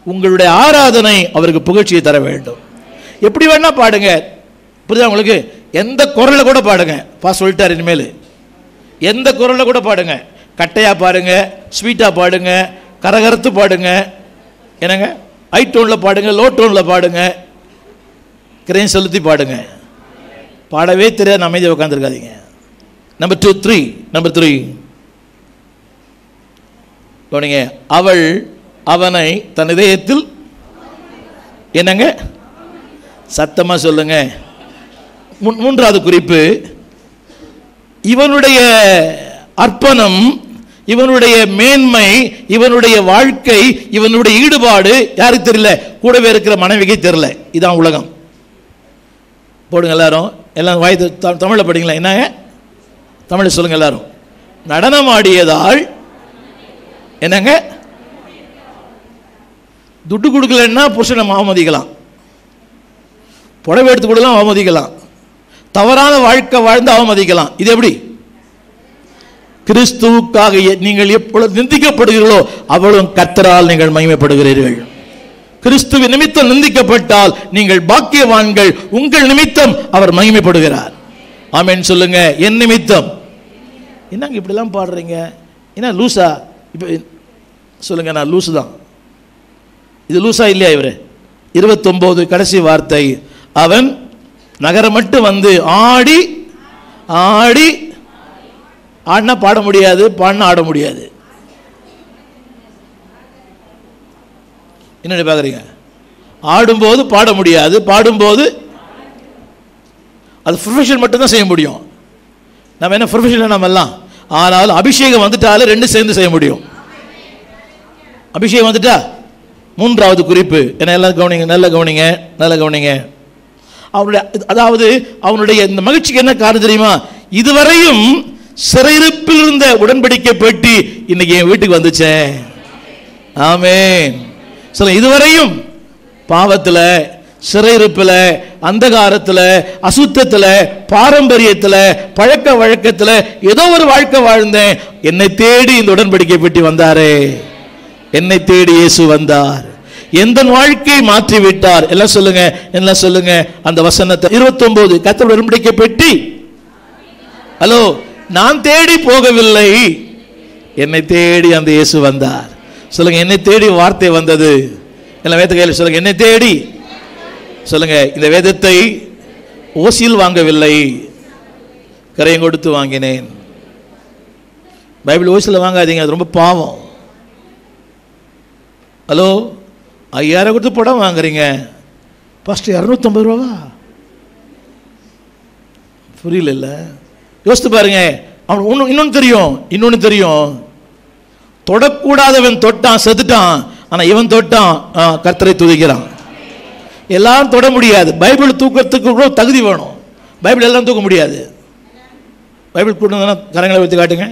உங்களுடைய ஆராதனை அவருக்கு புகழ்ச்சியை தர வேண்டும் எப்படி வேணா பாடுங்க புரியுதா உங்களுக்கு எந்த குரல்ல கூட பாடுங்க பா சொல்லிட்டார் இனிமேல் எந்த குரல்ல கூட பாடுங்க கட்டையா பாடுங்க ஸ்வீட்டா பாடுங்க கரகரத்து பாடுங்க என்னங்க ஹை டோன்ல பாடுங்க லோ டோன்ல பாடுங்க கிரைன் செலுத்தி பாடுங்க பாடவே தெரியாத அமைதியாக உட்காந்துருக்காதீங்க number two three number three கவனிங்க அவள் அவனை தன் இதயத்தில் என்னங்க சத்தமா சொல்லுங்க மூ- மூன்றாவது குறிப்பு இவனுடைய அர்ப்பணம் இவனுடைய மேன்மை இவனுடைய வாழ்க்கை இவனுடைய ஈடுபாடு யாருக்கு தெரியல கூடவே இருக்கிற மனைவிக்கு தெரியல இதான் உலகம் போடுங்க எல்லாரும் எல்லாம் வாய் த- த- தமிழ்ல படிங்களா என்னங்க தமிழ் சொல்லுங்க எல்லாரும் நடனம் ஆடியதால் என்னங்க துட்டு கொடுக்கலன்னா புருஷனை அவமதிக்கலாம் புடவை எடுத்து கொடுக்கலாம் அவமதிக்கலாம் தவறான வாழ்க்கை வாழ்ந்து அவமதிக்கலாம் இது எப்படி கிறிஸ்துவுக்காக எ- நீங்கள் எப்பொழுது நிந்திக்கப்படுகிறீர்களோ அவ்வளவு கர்த்தரால் நீங்கள் மகிமைப்படுகிறீர்கள் கிறிஸ்துவ நிமித்தம் நிந்திக்கப்பட்டால் நீங்கள் பாக்கியவான்கள் உங்கள் நிமித்தம் அவர் மகிமைப்படுகிறார் ஆமென் சொல்லுங்க என் நிமித்தம் என்னங்க இப்படிலாம் பாடுறீங்க என்ன லூசா இப்போ சொல்லுங்க நான் லூசு தான் இது லூசா இல்லையா இவரு இருபத்தொம்போது கடைசி வார்த்தை அவன் நகரம் மட்டும் வந்து ஆடி ஆடி ஆடினா பாட முடியாது பாடினா ஆட முடியாது என்ன பார்க்குறீங்க ஆடும்போது பாட முடியாது பாடும்போது அது ப்ரொஃபஷன் மட்டும்தான் செய்ய முடியும் நம்ம என்ன ப்ரொஃபஷனல் நம்ம எல்லாம் ஆனால் அபிஷேகம் வந்துட்டாலும் ரெண்டு சேர்ந்து செய்ய முடியும் அபிஷேகம் வந்துட்டா மூன்றாவது குறிப்பு என்ன எல்லாம் கவனிங்க நல்ல கவனிங்க நல்ல கவனிங்க அவனுடைய அதாவது அவனுடைய இந்த மகிழ்ச்சிக்கு என்ன காரணம் தெரியுமா இதுவரையும் சிறையிருப்பில் இருந்த உடன்படிக்கை பெட்டி இன்னைக்கு என் வீட்டுக்கு வந்துச்சேன் ஆமென் சொல்ல இதுவரையும் பாவத்துல சிறையிருப்பில் அந்தகாரத்துல அசுத்தத்துல பாரம்பரியத்துல பழக்க வழக்கத்துல ஏதோ ஒரு வாழ்க்கை வாழ்ந்தேன் என்னை தேடி இந்த உடன்படிக்கை பெட்டி வந்தாரே என்னை தேடி இயேசு வந்தார் எந்த வாழ்க்கையை மாற்றி விட்டார் எல்லாம் சொல்லுங்க எல்லாம் சொல்லுங்க அந்த வசனத்தை 29 கத்தர் உடன்படிக்கை பெட்டி ஹலோ நான் தேடி போகவில்லை என்னை தேடி அந்த இயேசு வந்தார் சொல்லுங்க என்னை தேடி வார்த்தை வந்தது எல்லாம் வேத கையில் சொல்லுங்க என்னை தேடி சொல்லுங்க இந்த வேதத்தை ஓசியில் வாங்கவில்லை கரையம் கொடுத்து வாங்கினேன் பைபிள் ஓசியில் வாங்காதீங்க அது ரொம்ப பாவம் ஹலோ ஐயாயிரம் கொடுத்து படம் வாங்குறீங்க ஃபஸ்ட்டு இரநூத்தம்பது ரூபாவா புரியல இல்ல யோசித்து பாருங்க அவன் ஒன்று இன்னொன்று தெரியும் இன்னொன்று தெரியும் தொடக்கூடாதவன் தொட்டான் செத்துட்டான் ஆனால் இவன் தொட்டான் ஆ, கர்த்தரை துதிக்கிறான் எல்லாரும் தொட முடியாது பைபிள் தூக்கத்துக்கு கூட தகுதி வேணும் பைபிள் எல்லாம் தூக்க முடியாது பைபிள் கொடுங்கன்னா கரங்களை வைத்து காட்டுங்க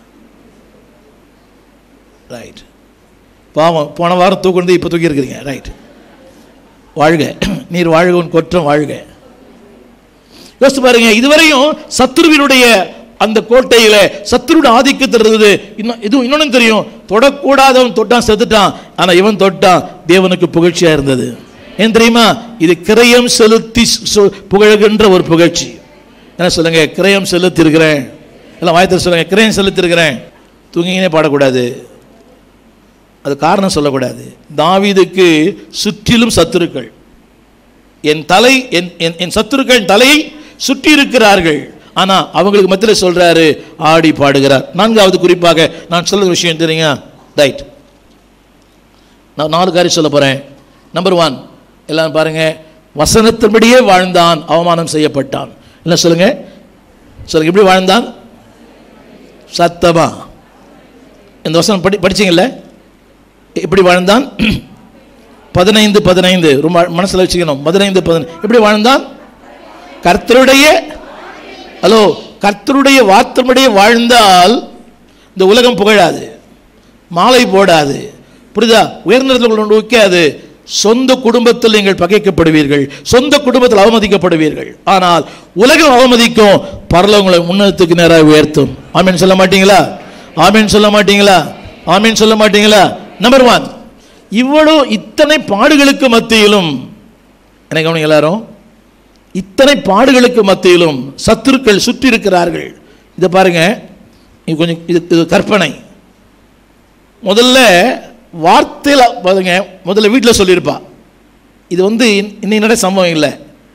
ரைட் பாவம் போன வாரம் தூக்குனது இப்போ தூக்கி இருக்கிறீங்க ரைட் வாழ்க நீர் வாழ்க உன் கொற்றம் வாழ்க யோசிச்சு பாருங்க இதுவரையும் சத்ருவினுடைய அந்த கோட்டையில சத்ருவின் ஆதிக்கத்தில் இருந்தது இன்னும் இது இன்னொன்னு தெரியும் தொடக்கூடாதவன் தொட்டான் செத்துட்டான் ஆனா இவன் தொட்டான் தேவனுக்கு புகழ்ச்சியா இருந்தது ஏன் தெரியுமா இது கிரயம் செலுத்தி சு- புகழ்கின்ற ஒரு புகழ்ச்சி என்ன சொல்லுங்க கிரயம் செலுத்தி இருக்கிறேன் எல்லாம் வாயத்தில் சொல்லுங்க கிரயம் செலுத்தி இருக்கிறேன் தூங்கினே பாடக்கூடாது அது காரணம் சொல்லக்கூடாது தாவீதுக்கு சுற்றிலும் சத்துருக்கள் என் தலை என் என்- என் சத்துருக்கள் தலையை சுற்றி இருக்கிறார்கள் ஆனா அவங்களுக்கு மத்தியில் சொல்றாரு ஆடி பாடுகிறார் நான்காவது குறிப்பாக நான் சொல்ல விஷயம் தெரியுங்க ரைட் நான் நாலு காரியம் சொல்ல போறேன் நம்பர் ஒன் எல்லாம் பாருங்க வசனத்தின்படியே வாழ்ந்தான் அவமானம் செய்யப்பட்டான் என்ன சொல்லுங்க சொல்லுங்க எப்படி வாழ்ந்தான் சத்தமா இந்த வசனம் படி படிச்சீங்கல்ல எப்படி வாழ்ந்தான் பதினைந்து பதினைந்து ரொம்ப மனசுல வச்சுக்கணும் பதினைந்து பதினைந்து எப்படி வாழ்ந்தான் கர்த்தருடைய ஹலோ கர்த்தருடைய வார்த்தைப்படியே வாழ்ந்தால் இந்த உலகம் புகழாது மாலை போடாது புரியுதா உயர்ந்தத்தில் கொண்டு வைக்காது சொந்த குடும்பத்தில் நீங்கள் பகைக்கப்படுவீர்கள் சொந்த குடும்பத்தில் அவமதிக்கப்படுவீர்கள் ஆனால் உலகம் அவமதிக்கும் பரலவங்களை முன்னத்துக்கு நேராக உயர்த்தும் ஆமீன் சொல்ல மாட்டீங்களா ஆமீன் சொல்ல மாட்டீங்களா ஆமீன் சொல்ல மாட்டீங்களா நம்பர் ஒன் இவ்வளோ இத்தனை பாடுகளுக்கு மத்தியிலும் என்ன கவனிங்க எல்லாரும் இத்தனை பாடுகளுக்கு மத்தியிலும் சத்துருக்கள் சுற்றி இருக்கிறார்கள் இதை பாருங்க இது கொஞ்சம் இது இது கற்பனை முதல்ல வார்த்தையில் பாருங்க முதல்ல வீட்டில் சொல்லியிருப்பா இது வந்து இன்- இன்னைக்கு நடந்த சம்பவம் இல்லை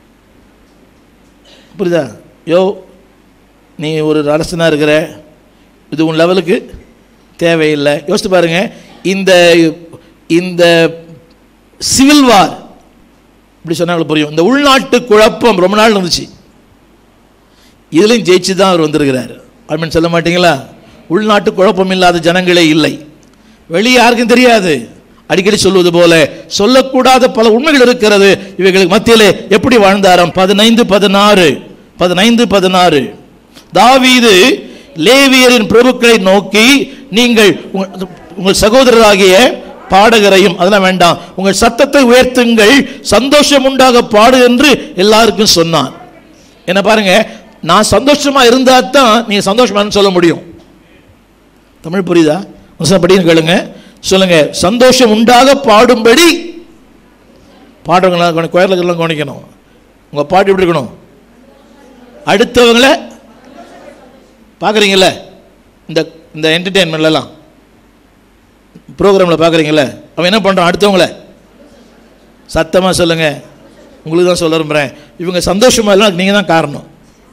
புரியுதா யோ நீ ஒரு அரசனாக இருக்கிற இது உன் லெவலுக்கு தேவையில்லை யோசித்து பாருங்க இந்த இந்த சிவில் வார் இப்படி சொன்னா உங்களுக்கு புரியும் இந்த உள்நாட்டு குழப்பம் ரொம்ப நாள் இருந்துச்சு இதுலையும் ஜெயிச்சு தான் அவர் வந்திருக்கிறார் அப்படின்னு சொல்ல மாட்டீங்களா உள்நாட்டு குழப்பம் இல்லாத ஜனங்களே இல்லை வெளியே யாருக்கும் தெரியாது அடிக்கடி சொல்வது போல சொல்லக்கூடாத பல உண்மைகள் இருக்கிறது இவைகளுக்கு மத்தியிலே எப்படி வாழ்ந்தாராம் பதினைந்து பதினாறு பதினைந்து பதினாறு தாவீது லேவியரின் பிரபுக்களை நோக்கி நீங்கள் உங்க- உங்கள் சகோதரராகிய பாடகரையும் அதெல்லாம் வேண்டாம் உங்கள் சத்தத்தை உயர்த்துங்கள் சந்தோஷம் உண்டாக பாடு என்று எல்லாருக்கும் சொன்னான் என்ன பாருங்க நான் சந்தோஷமா இருந்தா தான் நீங்க சந்தோஷமான்னு சொல்ல முடியும் தமிழ் புரியுதா படின்னு கேளுங்க சொல்லுங்க சந்தோஷம் உண்டாக பாடும்படி பாடுறவங்களாம் கோயிலுக்கெல்லாம் கவனிக்கணும் உங்க பாட்டு எப்படி இருக்கணும் அடுத்தவங்கள பார்க்குறீங்களே இந்த இந்த என்டர்டெயின்மெண்ட்லாம் ப்ரோக்ராமில் பார்க்குறீங்களே அவன் என்ன பண்ணுறான் அடுத்தவங்கள சத்தமாக சொல்லுங்க உங்களுக்கு தான் சொல்ல விரும்புகிறேன் இவங்க சந்தோஷமா இல்லை நீங்கள் தான் காரணம்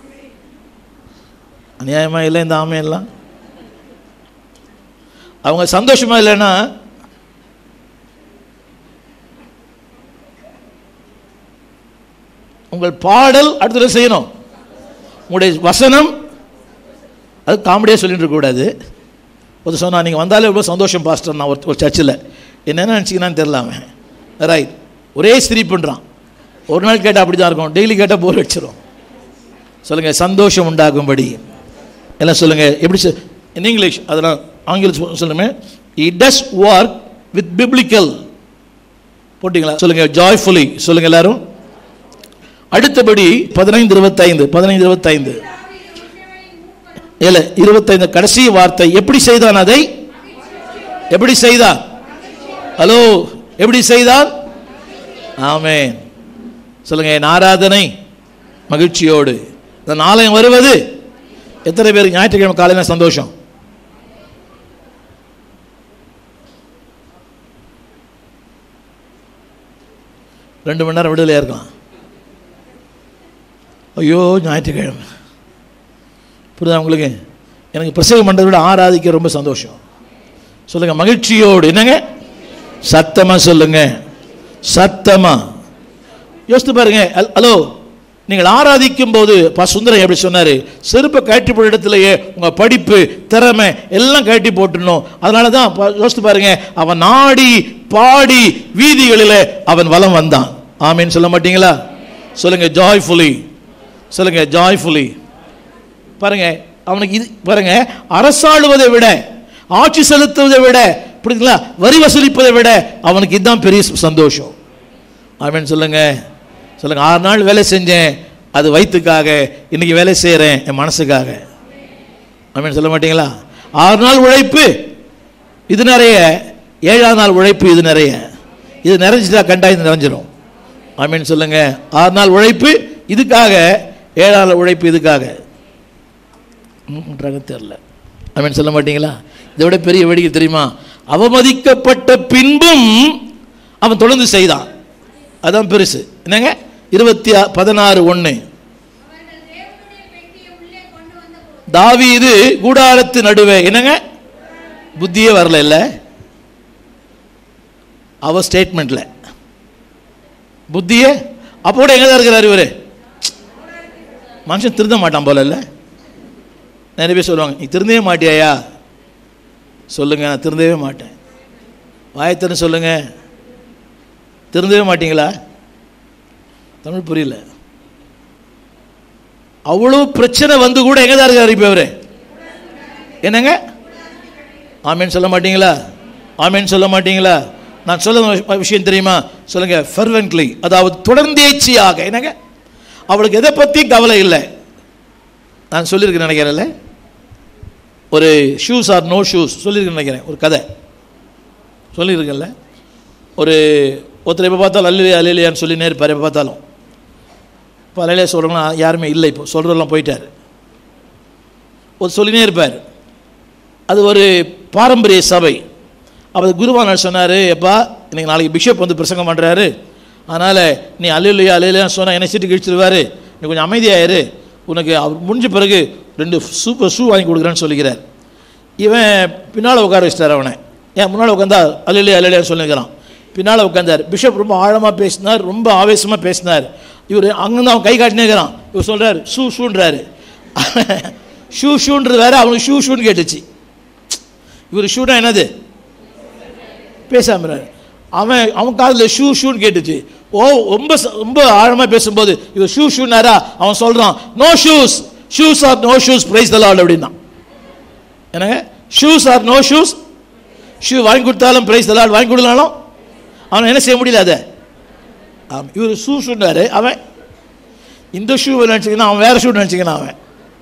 அநியாயமாக இல்லை இந்த ஆமையெல்லாம் அவங்க சந்தோஷமா இல்லைன்னா உங்கள் பாடல் அடுத்த செய்யணும் உங்களுடைய வசனம் அது காமெடியாக சொல்லிட்டு இருக்கக்கூடாது ஒரு சொன்னா நீங்கள் வந்தாலே ரொம்ப சந்தோஷம் பாஸ்டர் நான் ஒரு ஒரு சர்ச்சில் என்னென்ன நினச்சிக்கலான்னு தெரில அவன் ரைட் ஒரே சிரிப்புன்றான் ஒரு நாள் கேட்டால் அப்படி தான் இருக்கும் டெய்லி கேட்டால் போர் வச்சிரும் சொல்லுங்கள் சந்தோஷம் உண்டாகும்படி எல்லாம் சொல்லுங்கள் எப்படி இன் இங்கிலீஷ் அதெல்லாம் ஆங்கிலம் சொல்லுமே it does work with biblical போட்டிங்களா சொல்லுங்கள் ஜாய்ஃபுல்லி சொல்லுங்கள் எல்லாரும் அடுத்தபடி பதினைந்து இருபத்தைந்து பதினைந்து இருபத்தைந்து இல்லை இருபத்தைந்து கடைசி வார்த்தை எப்படி செய்தான் அதை எப்படி செய்தான் ஹலோ எப்படி செய்தான் ஆமென் சொல்லுங்க என் ஆராதனை மகிழ்ச்சியோடு இந்த நாளையும் வருவது எத்தனை பேருக்கு ஞாயிற்றுக்கிழமை காலையில் சந்தோஷம் ரெண்டு மணி நேரம் விடுதலையாக இருக்கலாம் ஐயோ ஞாயிற்றுக்கிழமை புரியுதா உங்களுக்கு எனக்கு பிரசவம் பண்ணுறதை விட ஆராதிக்க ரொம்ப சந்தோஷம் சொல்லுங்க மகிழ்ச்சியோடு என்னங்க சத்தமா சொல்லுங்க சத்தமா யோசித்து பாருங்க ஹல்- ஹலோ நீங்கள் ஆராதிக்கும் போது பா சுந்தரம் எப்படி சொன்னாரு செருப்பை கழட்டி போட இடத்துலயே உங்க படிப்பு திறமை எல்லாம் கழட்டி போட்டுடணும் அதனால தான் பா- யோசித்து பாருங்க அவன் நாடி பாடி வீதிகளில் அவன் வலம் வந்தான் ஆமீன் சொல்ல மாட்டீங்களா சொல்லுங்க ஜாய்ஃபுல்லி சொல்லுங்க ஜாய்ஃபுல்லி பாருங்க அவனுக்கு இது பாருங்க அரசாளுவதை விட ஆட்சி செலுத்துவதை விட புரியுதுங்களா வரி வசூலிப்பதை விட அவனுக்கு இதுதான் பெரிய சந்தோஷம் ஆமென் சொல்லுங்க சொல்லுங்க ஆறு நாள் வேலை செஞ்சேன் அது வயிற்றுக்காக இன்னைக்கு வேலை செய்கிறேன் என் மனசுக்காக ஆமென் சொல்ல மாட்டீங்களா ஆறு நாள் உழைப்பு இது நிறைய ஏழாம் நாள் உழைப்பு இது நிறைய இது நிறைஞ்சிட்டா கண்டா இது நிறைஞ்சிரும் ஆமென் சொல்லுங்க ஆறு நாள் உழைப்பு இதுக்காக ஏழாம் நாள் உழைப்பு இதுக்காக ம்ன்றாங்க தெரில ஆமென் சொல்ல மாட்டீங்களா இதை விட பெரிய வேடிக்கை தெரியுமா அவமதிக்கப்பட்ட பின்பும் அவன் தொடர்ந்து செய்தான் அதான் பெருசு என்னங்க இருபத்தி ஆ- பதினாறு ஒன்று தாவீது கூடாரத்து நடுவே என்னங்க புத்தியே வரல இல்ல அவ ஸ்டேட்மெண்ட்ல புத்தியே அப்போ கூட எங்க தான் இருக்கிறார் இவரு மனுஷன் திருந்த மாட்டான் போல இல்ல நிறைய பேர் சொல்லுவாங்க நீ திருந்தவே மாட்டியாயா சொல்லுங்க நான் திருந்தவே மாட்டேன் வாயத்தன்னு சொல்லுங்க திருந்தவே மாட்டீங்களா தமிழ் புரியல அவ்வளோ பிரச்சனை வந்து கூட எங்க தான் இருக்காரு இப்போ இவரு என்னங்க ஆமேன் சொல்ல மாட்டீங்களா ஆமேன் சொல்ல மாட்டீங்களா நான் சொல்ல வ- விஷயம் தெரியுமா சொல்லுங்க ஃபெர்வென்ட்லி அதாவது தொடர்ந்தேச்சியாக என்னங்க அவளுக்கு எதை பற்றி கவலை இல்லை நான் சொல்லியிருக்கேன் நினைக்கிறேன்ல ஒரு ஷூஸ் ஆர் நோ ஷூஸ் சொல்லியிருக்கேன் நினைக்கிறேன் ஒரு கதை சொல்லியிருக்கேன்ல ஒரு ஒருத்தர் எப்போ பார்த்தாலும் அல்லையா அல்லையான்னு சொல்லினே இருப்பார் எப்போ பார்த்தாலும் இப்போ அல்லையா சொல்கிறவங்க யாருமே இல்லை இப்போ சொல்கிறதெல்லாம் போயிட்டார் ஒரு சொல்லினே இருப்பார் அது ஒரு பாரம்பரிய சபை அப்போ குருவானர் சொன்னார் எப்பா இன்னைக்கு நாளைக்கு பிஷப் வந்து பிரசங்கம் பண்ணுறாரு அதனால் நீ அல்லையா அல்லையான்னு சொன்னால் என்னை சீட்டு கிழிச்சிருவாரு நீ கொஞ்சம் அமைதியாயிரு உனக்கு அவர் முடிஞ்ச பிறகு ரெண்டு சூப்பர் ஷூ வாங்கி கொடுக்குறேன்னு சொல்லிக்கிறார் இவன் பின்னால் உட்கார வச்சிட்டார் அவனை ஏன் முன்னால் உட்காந்தா அல்லையா அல்லையான்னு சொல்லிக்கிறான் பின்னால் உட்காந்தார் பிஷப் ரொம்ப ஆழமாக பேசினார் ரொம்ப ஆவேசமாக பேசினார் இவர் அங்கேருந்து அவன் கை காட்டினே இருக்கிறான் இவர் சொல்கிறார் ஷூ ஷூன்றாரு ஷூ ஷூன்றது வேற அவனுக்கு ஷூ ஷூன்னு கேட்டுச்சு இவர் ஷூனா என்னது பேசாமறாரு அவன் அவன் காதில் ஷூ ஷூன்னு கேட்டுச்சு ஓ ரொம்ப ச- ரொம்ப ஆழமாக பேசும்போது இவர் ஷூ ஷூனாரா அவன் சொல்கிறான் no shoes shoes are no shoes price தலால் அப்படின்னா என்னங்க shoes are no shoes shoe வாங்கி கொடுத்தாலும் பிரைஸ் தலால் வாங்கி கொடுத்தாலும் அவன் என்ன செய்ய முடியல அதை ஆமாம் இவர் ஷூ ஷூன்னாரு அவன் இந்த ஷூ நினச்சிங்கன்னா அவன் வேறு ஷூ நினச்சிக்கிறான் அவன்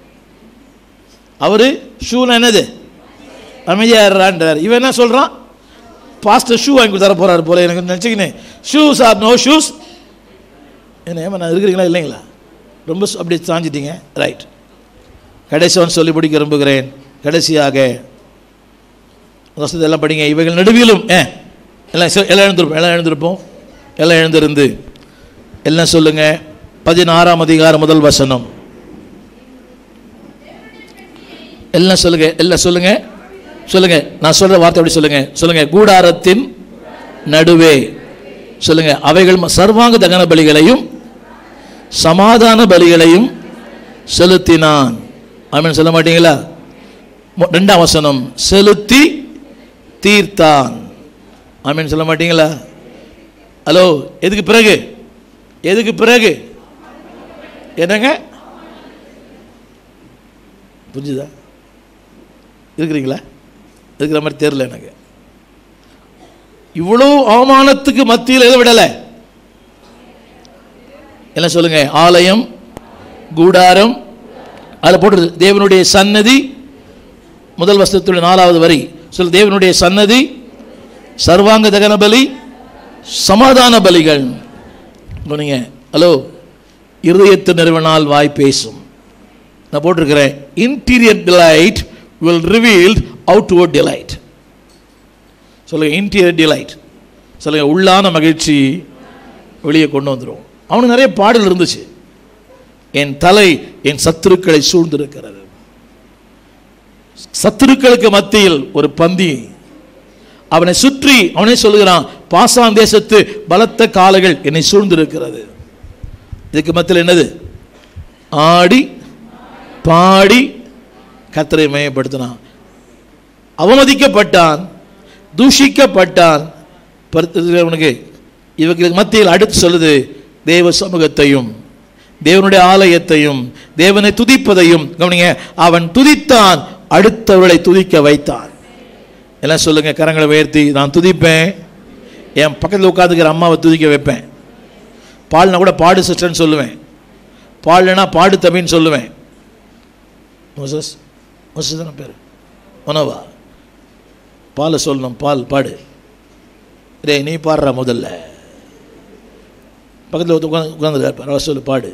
அவர் ஷூனா என்னது அமைதியாடுறான்றார் இவன் என்ன சொல்கிறான் பாஸ்டர் ஷூ வாங்கி தர போகிறாரு போல எனக்கு நினச்சிக்கினேன் ஷூஸ் ஆர் நோ ஷூஸ் என்ன ஏமா நான் இருக்கிறீங்களா இல்லைங்களா ரொம்ப சு- அப்படி சாஞ்சிட்டீங்க ரைட் கடைசிவன் சொல்லி முடிக்க விரும்புகிறேன் கடைசியாக வசதி எல்லாம் படிங்க இவைகள் நடுவிலும் ஏ எல்லாம் சொ- எல்லாம் எழுந்திருப்போம் எல்லாம் எழுந்திருப்போம் எல்லாம் எழுந்திருந்து எல்லாம் சொல்லுங்க பதினாறாம் அதிகாரம் முதல் வசனம் எல்லாம் சொல்லுங்க எல்லாம் சொல்லுங்க சொல்லுங்க நான் சொல்ற வார்த்தை அப்படி சொல்லுங்க சொல்லுங்க கூடாரத்தின் நடுவே சொல்லுங்க அவைகள் ம- சர்வாங்க தகன பலிகளையும் சமாதான பலிகளையும் செலுத்தினான் ஆமென் சொல்ல மாட்டீங்களா மு- ரெண்டாம் வசனம் செலுத்தி தீர்த்தான் ஆமென் சொல்ல மாட்டீங்களா ஹலோ எதுக்கு பிறகு எதுக்கு பிறகு என்னங்க புரிஞ்சுதா இருக்கிறீங்களா இருக்கிற மாதிரி தெரியல எனக்கு இவ்வளோ அவமானத்துக்கு மத்தியில் எதை விடலை என்ன சொல்லுங்க ஆலயம் கூடாரம் அதில் போட்டு தேவனுடைய சன்னதி முதல் வசனத்துடைய நாலாவது வரி சொல்லு தேவனுடைய சன்னதி சர்வாங்க தகன பலி சமாதான பலிகள் சொன்னீங்க ஹலோ இருதயத்து நிறுவனால் வாய் பேசும் நான் போட்டிருக்கிறேன் interior delight will revealed outward delight சொல்லுங்க இன்டீரியர் டிலைட் சொல்லுங்க உள்ளான மகிழ்ச்சி வெளியே கொண்டு வந்துடும் அவனுக்கு நிறைய பாடல் இருந்துச்சு என் தலை என் சத்துருக்களை சூழ்ந்திருக்கிறது சத்துருக்களுக்கு மத்தியில் ஒரு பந்தி அவனை சுற்றி அவனே சொல்லுகிறான் பாசான் தேசத்து பலத்த காளைகள் என்னை சூழ்ந்திருக்கிறது இதுக்கு மத்தியில் என்னது ஆடி பாடி கத்தரை மையப்படுத்தினான் அவமதிக்கப்பட்டான் தூஷிக்கப்பட்டான் அவனுக்கு இவங்களுக்கு மத்தியில் அடுத்து சொல்லுது தேவ சமூகத்தையும் தேவனுடைய ஆலயத்தையும் தேவனை துதிப்பதையும் கவனிங்க அவன் துதித்தான் அடுத்தவர்களை துதிக்க வைத்தான் எல்லாம் சொல்லுங்க கரங்களை உயர்த்தி நான் துதிப்பேன் என் பக்கத்தில் உட்காந்துக்கிற அம்மாவை துதிக்க வைப்பேன் பால்னா கூட பாடு சிஸ்டர்னு சொல்லுவேன் பாடலைன்னா பாடு தம்பின்னு சொல்லுவேன் மோசஸ் மோசஸ் தானே பேர் உணவா பாலை சொல்லணும் பால் பாடு ரே நீ பாடுற முதல்ல பக்கத்தில் உட்காந்து உட்காந்துருக்கார் அவர் சொல்லு பாடு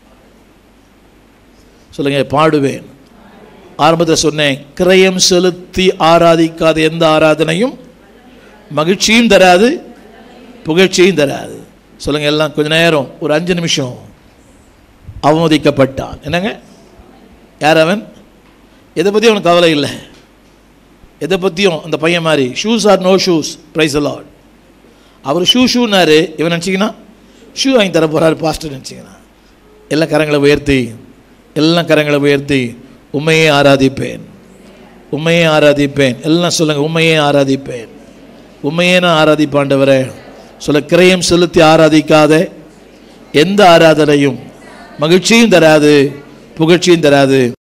சொல்லுங்க பாடுவேன் ஆரம்பத்தில் சொன்னேன் கிரயம் செலுத்தி ஆராதிக்காத எந்த ஆராதனையும் மகிழ்ச்சியும் தராது புகழ்ச்சியும் தராது சொல்லுங்க எல்லாம் கொஞ்ச நேரம் ஒரு அஞ்சு நிமிஷம் அவமதிக்கப்பட்டான் என்னங்க யார் அவன் எதை பற்றியும் அவனுக்கு கவலை இல்லை எதை பற்றியும் அந்த பையன் மாதிரி shoes are no shoes price அலாட் அவர் ஷூ ஷூனாரு இவன் நினச்சிக்கினா ஷூ வாங்கி தர போகிறாரு பாஸ்டர் நினச்சிக்கினா எல்லாம் கரங்களை உயர்த்தி எல்லாம் கரங்களை உயர்த்தி உண்மையே ஆராதிப்பேன் உண்மையே ஆராதிப்பேன் எல்லாம் சொல்லுங்கள் உண்மையே ஆராதிப்பேன் உண்மையே நான் ஆராதிப்பாண்டவரே சொல்ல கிரயம் செலுத்தி ஆராதிக்காத எந்த ஆராதனையும் மகிழ்ச்சியும் தராது புகழ்ச்சியும் தராது